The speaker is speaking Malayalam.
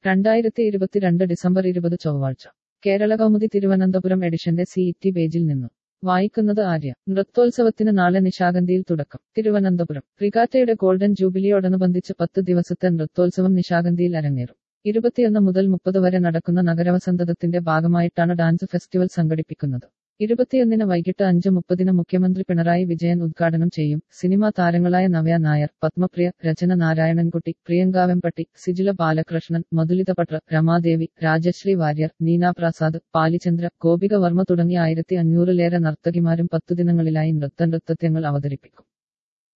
രണ്ടായിരത്തി ഇരുപത്തിരണ്ട് ഡിസംബർ ഇരുപത് ചൊവ്വാഴ്ച കേരള കൗമുദി തിരുവനന്തപുരം എഡിഷന്റെ സി ഇ പേജിൽ നിന്നും വായിക്കുന്നത് ആര്യ നൃത്തോത്സവത്തിന് നാളെ നിശാഗന്ധിയിൽ തുടക്കം തിരുവനന്തപുരം റിഗാറ്റയുടെ ഗോൾഡൻ ജൂബിലിയോടനുബന്ധിച്ച് പത്ത് ദിവസത്തെ നൃത്തോത്സവം നിശാഗന്ധിയിൽ അരങ്ങേറും ഇരുപത്തിയൊന്ന് മുതൽ മുപ്പത് വരെ നടക്കുന്ന നഗരവസന്തതത്തിന്റെ ഭാഗമായിട്ടാണ് ഡാൻസ് ഫെസ്റ്റിവൽ സംഘടിപ്പിക്കുന്നത് ഇരുപത്തിയൊന്നിന് വൈകിട്ട് അഞ്ച് മുപ്പതിന് മുഖ്യമന്ത്രി പിണറായി വിജയൻ ഉദ്ഘാടനം ചെയ്യും സിനിമാ താരങ്ങളായ നവ്യ നായർ പത്മപ്രിയ രചന നാരായണൻകുട്ടി പ്രിയങ്ക വെമ്പട്ടി സിജില ബാലകൃഷ്ണൻ മധുലിത പട്ര രമാദേവി രാജശ്രീ വാര്യർ നീന പ്രസാദ് പാലിചന്ദ്ര ഗോപിക വർമ്മ തുടങ്ങിയ ആയിരത്തി അഞ്ഞൂറിലേറെ നർത്തകിമാരും പത്തു ദിനങ്ങളിലായി നൃത്തനൃത്തത്യങ്ങൾ അവതരിപ്പിക്കും